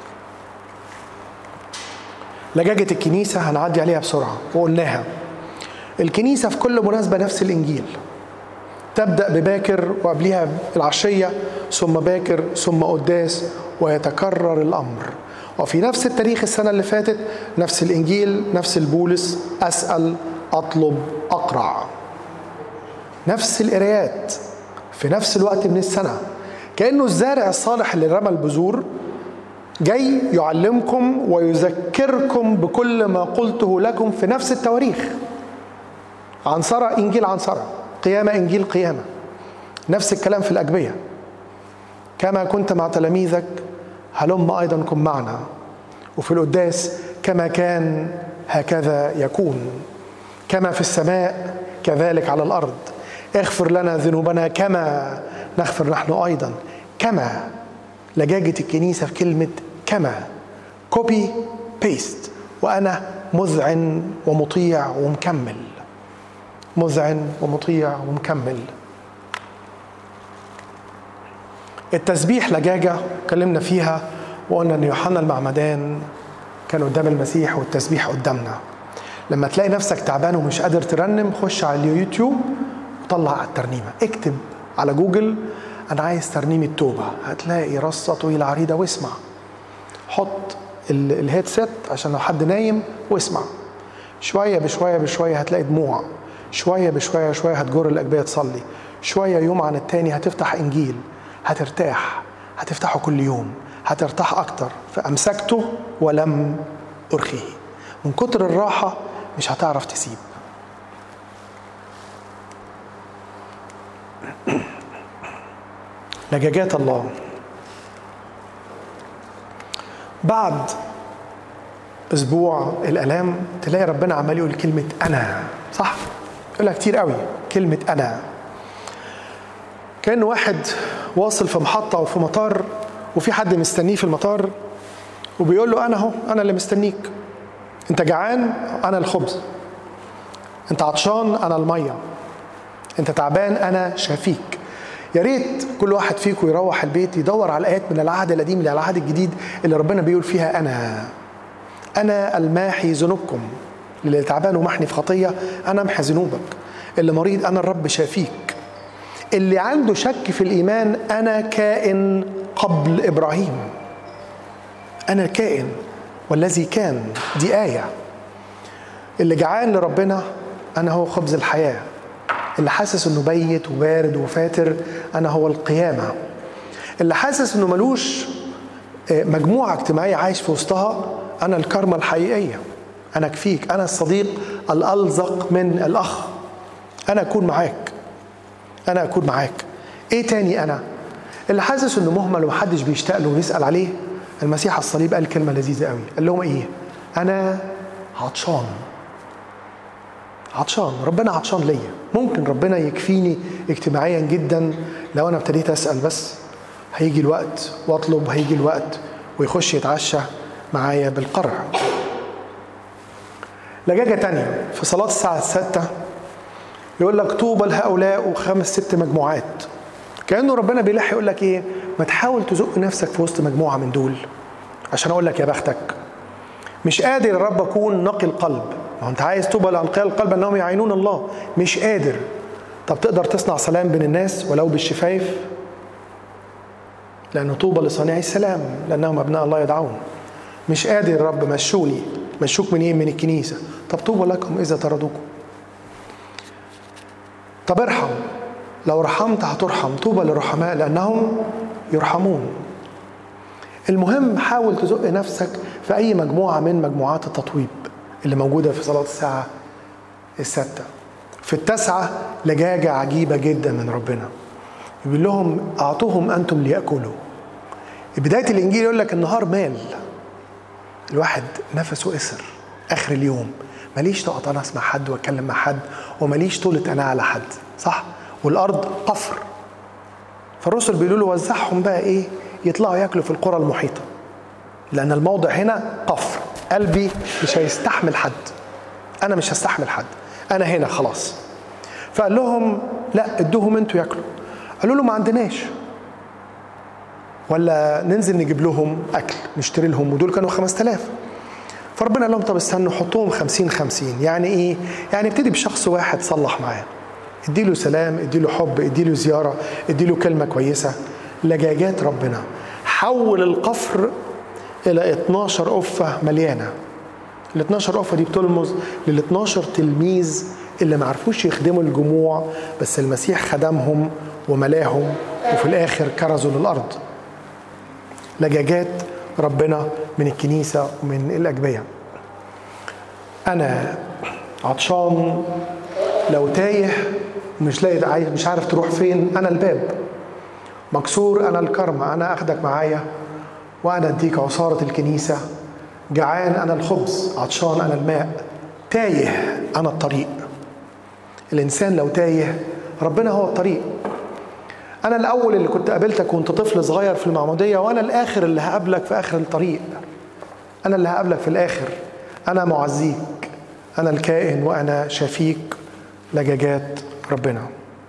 لجاجة الكنيسة هنعدي عليها بسرعة وقلناها الكنيسة في كل مناسبة نفس الإنجيل تبدأ بباكر وقبلها العشية ثم باكر ثم قداس ويتكرر الأمر وفي نفس التاريخ السنة اللي فاتت نفس الإنجيل نفس البولس أسأل أطلب أقرع نفس القرايات في نفس الوقت من السنة كأنه الزارع الصالح اللي رمى البذور جاي يعلمكم ويذكركم بكل ما قلته لكم في نفس التواريخ عنصرة إنجيل عنصرة قيامة إنجيل قيامة نفس الكلام في الأجبية كما كنت مع تلاميذك هلم أيضا كن معنا وفي القداس كما كان هكذا يكون كما في السماء كذلك على الأرض اغفر لنا ذنوبنا كما نغفر نحن أيضا كما لجاجة الكنيسة في كلمة كما كوبي بيست وأنا مذعن ومطيع ومكمل مذعن ومطيع ومكمل التسبيح لجاجة اتكلمنا فيها وقلنا ان يوحنا المعمدان كان قدام المسيح والتسبيح قدامنا لما تلاقي نفسك تعبان ومش قادر ترنم خش على اليوتيوب وطلع الترنيمة اكتب على جوجل انا عايز ترنيمة توبة هتلاقي رصة طويلة عريضة واسمع حط الهيدسيت عشان لو حد نايم واسمع شوية بشوية بشوية هتلاقي دموع شوية بشوية شوية هتجر الأجبية تصلي شوية يوم عن التاني هتفتح إنجيل هترتاح هتفتحه كل يوم هترتاح أكتر فأمسكته ولم أرخيه من كتر الراحة مش هتعرف تسيب لجاجات الله بعد اسبوع الالام تلاقي ربنا عمال يقول كلمه انا صح يقولها كتير قوي كلمه انا كان واحد واصل في محطة أو في مطار وفي حد مستنيه في المطار وبيقول له أنا أهو أنا اللي مستنيك أنت جعان أنا الخبز أنت عطشان أنا المية أنت تعبان أنا شافيك يا ريت كل واحد فيكم يروح البيت يدور على الآيات من العهد القديم للعهد الجديد اللي ربنا بيقول فيها أنا أنا الماحي ذنوبكم اللي تعبان ومحني في خطية أنا أمحي ذنوبك اللي مريض أنا الرب شافيك اللي عنده شك في الإيمان أنا كائن قبل إبراهيم أنا الكائن والذي كان دي آية اللي جعان لربنا أنا هو خبز الحياة اللي حاسس إنه بيت وبارد وفاتر أنا هو القيامة اللي حاسس إنه ملوش مجموعة اجتماعية عايش في وسطها أنا الكرمة الحقيقية أنا أكفيك أنا الصديق الألزق من الأخ أنا أكون معاك أنا أكون معاك إيه تاني أنا اللي حاسس إنه مهمل ومحدش بيشتاق له ويسأل عليه المسيح على الصليب قال كلمة لذيذة قوي قال لهم إيه أنا عطشان عطشان ربنا عطشان ليا ممكن ربنا يكفيني اجتماعيا جدا لو أنا ابتديت أسأل بس هيجي الوقت واطلب هيجي الوقت ويخش يتعشى معايا بالقرع لجاجة تانية في صلاة الساعة الستة يقول لك طوبى لهؤلاء وخمس ست مجموعات كأنه ربنا بيلح يقول لك إيه ما تحاول تزق نفسك في وسط مجموعة من دول عشان أقول لك يا بختك مش قادر يا رب أكون نقي القلب ما أنت عايز طوبى لأنقياء القلب أنهم يعينون الله مش قادر طب تقدر تصنع سلام بين الناس ولو بالشفايف لأنه طوبى لصانعي السلام لأنهم أبناء الله يدعون مش قادر يا رب مشوني مشوك من ايه من الكنيسه طب طوبى لكم اذا طردوكم طب ارحم لو رحمت هترحم طوبى للرحماء لانهم يرحمون المهم حاول تزق نفسك في اي مجموعه من مجموعات التطويب اللي موجوده في صلاه الساعه السادسه في التاسعه لجاجه عجيبه جدا من ربنا يقول لهم اعطوهم انتم لياكلوا بدايه الانجيل يقول لك النهار مال الواحد نفسه قصر اخر اليوم ماليش طاقه انا اسمع حد واتكلم مع حد وماليش طولة انا على حد صح والارض قفر فالرسل بيقولوا له وزعهم بقى ايه يطلعوا ياكلوا في القرى المحيطه لان الموضع هنا قفر قلبي مش هيستحمل حد انا مش هستحمل حد انا هنا خلاص فقال لهم لا ادوهم انتوا ياكلوا قالوا له ما عندناش ولا ننزل نجيب لهم اكل نشتري لهم ودول كانوا 5000 فربنا قال لهم طب استنوا حطوهم 50 50 يعني ايه؟ يعني ابتدي بشخص واحد صلح معاه اديله سلام اديله حب اديله زياره اديله كلمه كويسه لجاجات ربنا حول القفر الى 12 قفه مليانه ال 12 قفه دي بتلمز لل 12 تلميذ اللي ما عرفوش يخدموا الجموع بس المسيح خدمهم وملاهم وفي الاخر كرزوا للارض لجاجات ربنا من الكنيسة ومن الأجبية أنا عطشان لو تايه مش لاقي مش عارف تروح فين أنا الباب مكسور أنا الكرمة أنا أخدك معايا وأنا أديك عصارة الكنيسة جعان أنا الخبز عطشان أنا الماء تايه أنا الطريق الإنسان لو تايه ربنا هو الطريق أنا الأول اللي كنت قابلتك وأنت طفل صغير في المعمودية وأنا الآخر اللي هقابلك في آخر الطريق أنا اللي هقابلك في الآخر أنا معزيك أنا الكائن وأنا شفيك لجاجات ربنا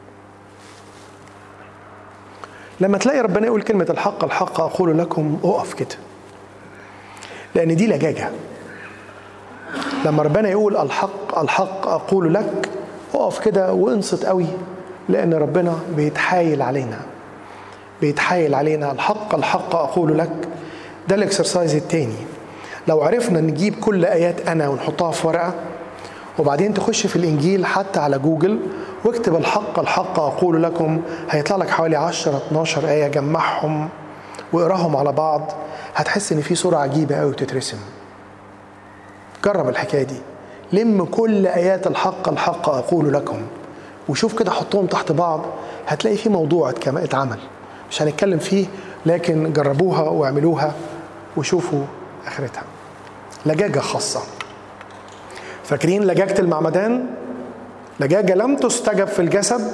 لما تلاقي ربنا يقول كلمة الحق الحق أقول لكم أقف كده لأن دي لجاجة لما ربنا يقول الحق الحق أقول لك أقف كده وانصت قوي لأن ربنا بيتحايل علينا بيتحايل علينا الحق الحق أقول لك ده الاكسرسايز التاني لو عرفنا نجيب كل آيات أنا ونحطها في ورقة وبعدين تخش في الإنجيل حتى على جوجل واكتب الحق الحق أقول لكم هيطلع لك حوالي 10 12 آية جمعهم واقراهم على بعض هتحس إن في صورة عجيبة قوي بتترسم جرب الحكاية دي لم كل آيات الحق الحق أقول لكم وشوف كده حطهم تحت بعض هتلاقي في موضوع اتعمل مش هنتكلم فيه لكن جربوها واعملوها وشوفوا اخرتها لجاجة خاصة فاكرين لجاجة المعمدان لجاجة لم تستجب في الجسد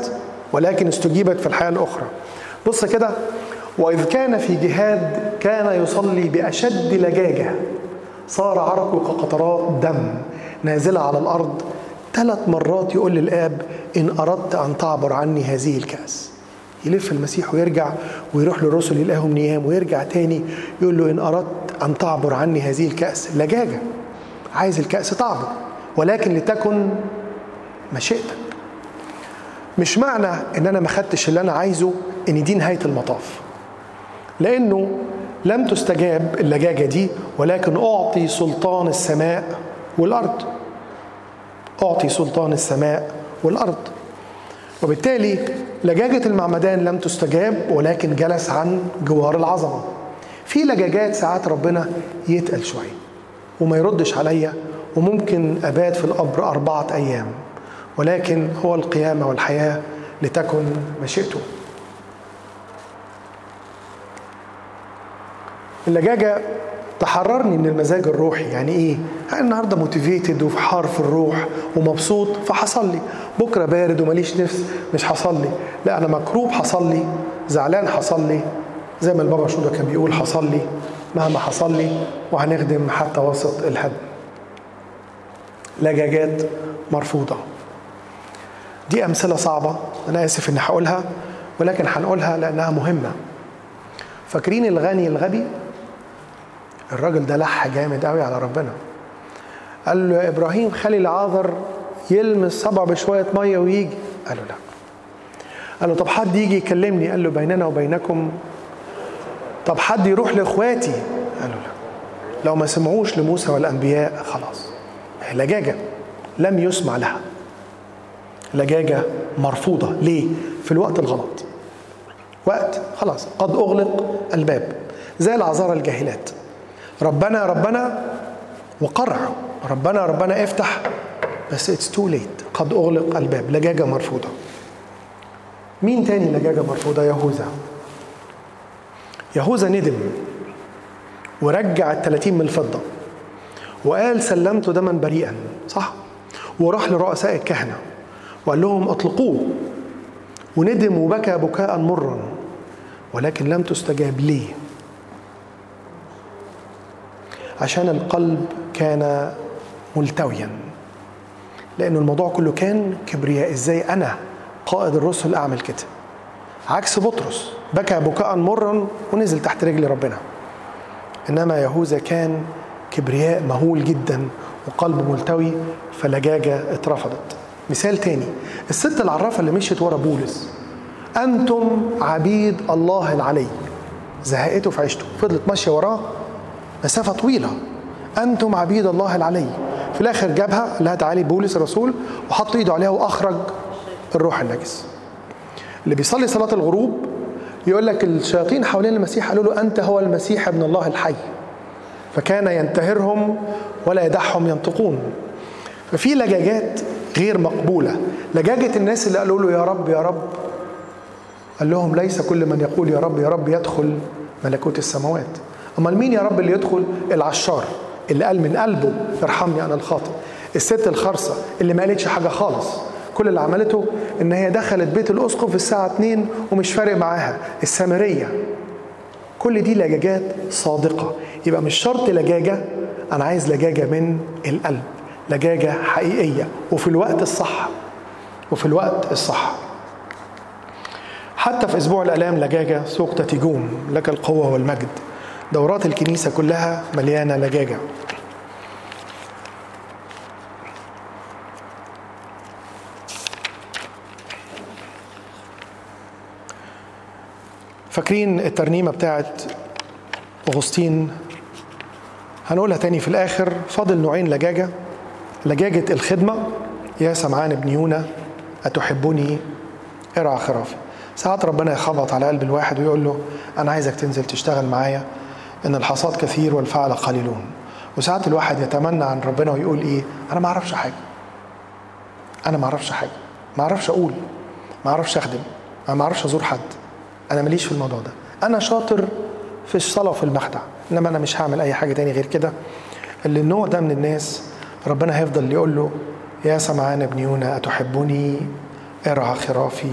ولكن استجيبت في الحياة الأخرى بص كده وإذ كان في جهاد كان يصلي بأشد لجاجة صار عرقه كقطرات دم نازلة على الأرض ثلاث مرات يقول للآب إن أردت أن تعبر عني هذه الكأس يلف المسيح ويرجع ويروح للرسل يلاقيهم نيام ويرجع تاني يقول له إن أردت أن تعبر عني هذه الكأس لجاجة عايز الكأس تعبر ولكن لتكن مشيئتك مش معنى ان انا ما خدتش اللي انا عايزه ان دي نهايه المطاف لانه لم تستجاب اللجاجه دي ولكن اعطي سلطان السماء والارض اعطي سلطان السماء والارض وبالتالي لجاجه المعمدان لم تستجاب ولكن جلس عن جوار العظمه في لجاجات ساعات ربنا يتقل شويه وما يردش عليا وممكن ابات في القبر اربعه ايام ولكن هو القيامه والحياه لتكن مشيئته اللجاجه تحررني من المزاج الروحي يعني ايه أنا النهارده موتيفيتد وفي حار في الروح ومبسوط فحصل لي بكره بارد وماليش نفس مش حصل لي لا انا مكروب حصل لي زعلان حصل لي زي ما البابا شوده كان بيقول حصل لي مهما حصل لي وهنخدم حتى وسط الهدم لجاجات مرفوضه دي امثله صعبه انا اسف اني هقولها ولكن هنقولها لانها مهمه فاكرين الغني الغبي الراجل ده لح جامد قوي على ربنا قال له يا ابراهيم خلي العاذر يلمس صبع بشويه ميه ويجي قال له لا قال له طب حد يجي يكلمني قال له بيننا وبينكم طب حد يروح لاخواتي قال له لا لو ما سمعوش لموسى والانبياء خلاص لجاجه لم يسمع لها لجاجه مرفوضه ليه في الوقت الغلط وقت خلاص قد اغلق الباب زي العذارى الجاهلات ربنا ربنا وقرع ربنا ربنا افتح بس اتس تو ليت قد اغلق الباب لجاجه مرفوضه مين تاني لجاجه مرفوضه يهوذا يهوذا ندم ورجع ال 30 من الفضه وقال سلمت دما بريئا صح وراح لرؤساء الكهنه وقال لهم اطلقوه وندم وبكى بكاء مرا ولكن لم تستجاب ليه عشان القلب كان ملتويا لأن الموضوع كله كان كبرياء ازاي أنا قائد الرسل أعمل كده عكس بطرس بكى بكاء مرا ونزل تحت رجل ربنا إنما يهوذا كان كبرياء مهول جدا وقلب ملتوي فلجاجة اترفضت مثال تاني الست العرافة اللي مشيت ورا بولس أنتم عبيد الله العلي زهقته في عيشته فضلت ماشية وراه مسافة طويلة أنتم عبيد الله العلي في الآخر جابها قال لها تعالي بولس الرسول وحط إيده عليها وأخرج الروح النجس اللي بيصلي صلاة الغروب يقول لك الشياطين حوالين المسيح قالوا له أنت هو المسيح ابن الله الحي فكان ينتهرهم ولا يدعهم ينطقون ففي لجاجات غير مقبولة لجاجة الناس اللي قالوا له يا رب يا رب قال لهم ليس كل من يقول يا رب يا رب يدخل ملكوت السماوات امال مين يا رب اللي يدخل العشار اللي قال من قلبه ارحمني انا الخاطئ الست الخرصه اللي ما قالتش حاجه خالص كل اللي عملته ان هي دخلت بيت الاسقف الساعه 2 ومش فارق معاها السامريه كل دي لجاجات صادقه يبقى مش شرط لجاجه انا عايز لجاجه من القلب لجاجه حقيقيه وفي الوقت الصح وفي الوقت الصح حتى في اسبوع الالام لجاجه سوق تتيجون لك القوه والمجد دورات الكنيسة كلها مليانة لجاجة فاكرين الترنيمة بتاعت أغسطين هنقولها تاني في الآخر فاضل نوعين لجاجة لجاجة الخدمة يا سمعان ابن يونا أتحبني ارعى خرافي ساعات ربنا يخبط على قلب الواحد ويقول له أنا عايزك تنزل تشتغل معايا ان الحصاد كثير والفعل قليلون وساعات الواحد يتمنى عن ربنا ويقول ايه انا ما اعرفش حاجه انا ما اعرفش حاجه ما اعرفش اقول ما اعرفش اخدم انا ما اعرفش ازور حد انا ماليش في الموضوع ده انا شاطر في الصلاه وفي المخدع انما انا مش هعمل اي حاجه تاني غير كده اللي النوع ده من الناس ربنا هيفضل يقول له يا سمعان ابن يونا اتحبني ارعى خرافي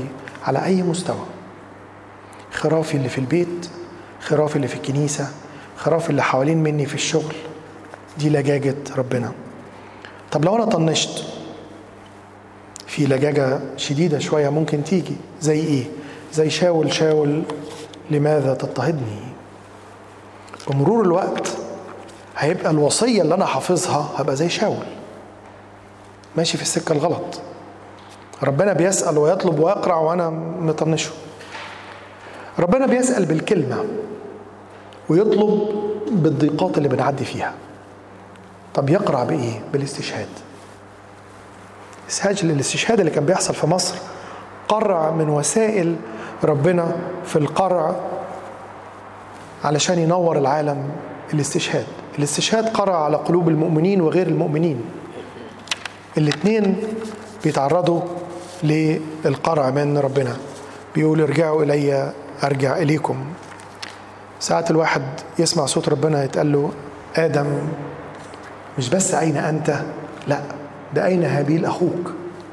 على أي مستوى خرافي اللي في البيت خرافي اللي في الكنيسة خرافي اللي حوالين مني في الشغل دي لجاجة ربنا طب لو أنا طنشت في لجاجة شديدة شوية ممكن تيجي زي إيه؟ زي شاول شاول لماذا تضطهدني؟ بمرور الوقت هيبقى الوصية اللي أنا حافظها هبقى زي شاول ماشي في السكة الغلط ربنا بيسأل ويطلب ويقرع وأنا مطنشه ربنا بيسأل بالكلمة ويطلب بالضيقات اللي بنعدي فيها طب يقرع بإيه؟ بالاستشهاد اسهاج الاستشهاد اللي كان بيحصل في مصر قرع من وسائل ربنا في القرع علشان ينور العالم الاستشهاد الاستشهاد قرع على قلوب المؤمنين وغير المؤمنين الاثنين بيتعرضوا للقرع من ربنا بيقول ارجعوا الي ارجع اليكم ساعات الواحد يسمع صوت ربنا يتقال له ادم مش بس اين انت لا ده اين هابيل اخوك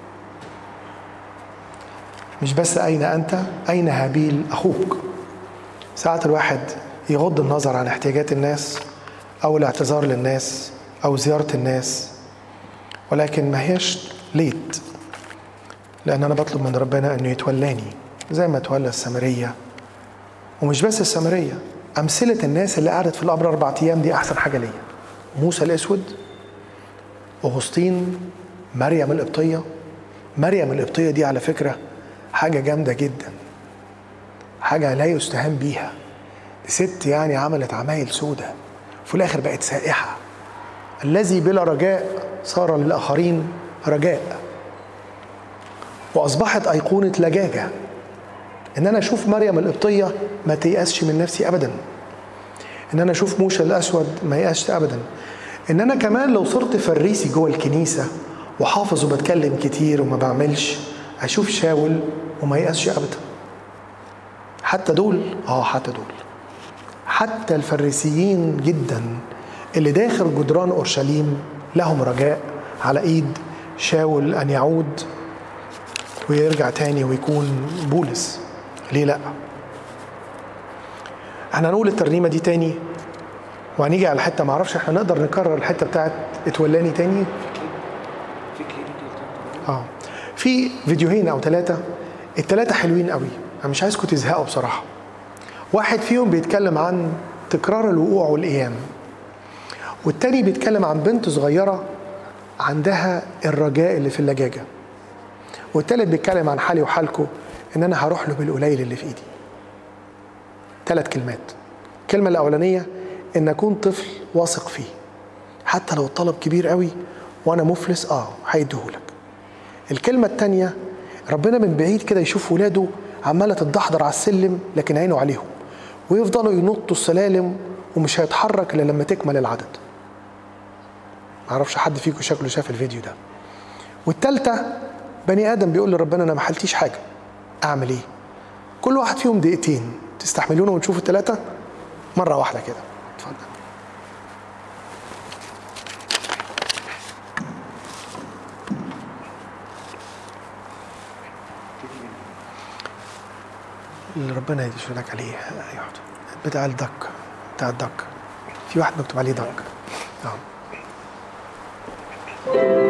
مش بس اين انت اين هابيل اخوك ساعات الواحد يغض النظر عن احتياجات الناس او الاعتذار للناس او زياره الناس ولكن ما هيش ليت لان انا بطلب من ربنا انه يتولاني زي ما تولى السامريه ومش بس السامريه امثله الناس اللي قعدت في القبر اربع ايام دي احسن حاجه ليا موسى الاسود اغسطين مريم القبطيه مريم القبطيه دي على فكره حاجه جامده جدا حاجه لا يستهان بيها ست يعني عملت عمايل سودة في الاخر بقت سائحه الذي بلا رجاء صار للاخرين رجاء واصبحت ايقونه لجاجه ان انا اشوف مريم القبطيه ما تيأسش من نفسي ابدا ان انا اشوف موسى الاسود ما يأسش ابدا ان انا كمان لو صرت فريسي جوه الكنيسه وحافظ وبتكلم كتير وما بعملش اشوف شاول وما يأسش ابدا حتى دول اه حتى دول حتى الفريسيين جدا اللي داخل جدران اورشليم لهم رجاء على ايد شاول ان يعود ويرجع تاني ويكون بولس ليه لا احنا هنقول الترنيمه دي تاني وهنيجي على حته معرفش احنا نقدر نكرر الحته بتاعت اتولاني تاني اه في فيديوهين او ثلاثه الثلاثه حلوين قوي انا مش عايزكم تزهقوا بصراحه واحد فيهم بيتكلم عن تكرار الوقوع والقيام والتاني بيتكلم عن بنت صغيره عندها الرجاء اللي في اللجاجه والتالت بيتكلم عن حالي وحالكم ان انا هروح له بالقليل اللي في ايدي ثلاث كلمات الكلمه الاولانيه ان اكون طفل واثق فيه حتى لو الطلب كبير قوي وانا مفلس اه هيديهولك الكلمه الثانيه ربنا من بعيد كده يشوف ولاده عماله تتدحضر على السلم لكن عينه عليهم ويفضلوا ينطوا السلالم ومش هيتحرك الا لما تكمل العدد معرفش حد فيكم شكله شاف الفيديو ده والتالتة بني ادم بيقول لربنا انا ما حلتيش حاجه اعمل ايه كل واحد فيهم دقيقتين تستحملونه ونشوف الثلاثه مره واحده كده اتفضل اللي ربنا يديش لك عليه يقعد بتاع الدك بتاع الدك في واحد مكتوب عليه دك اه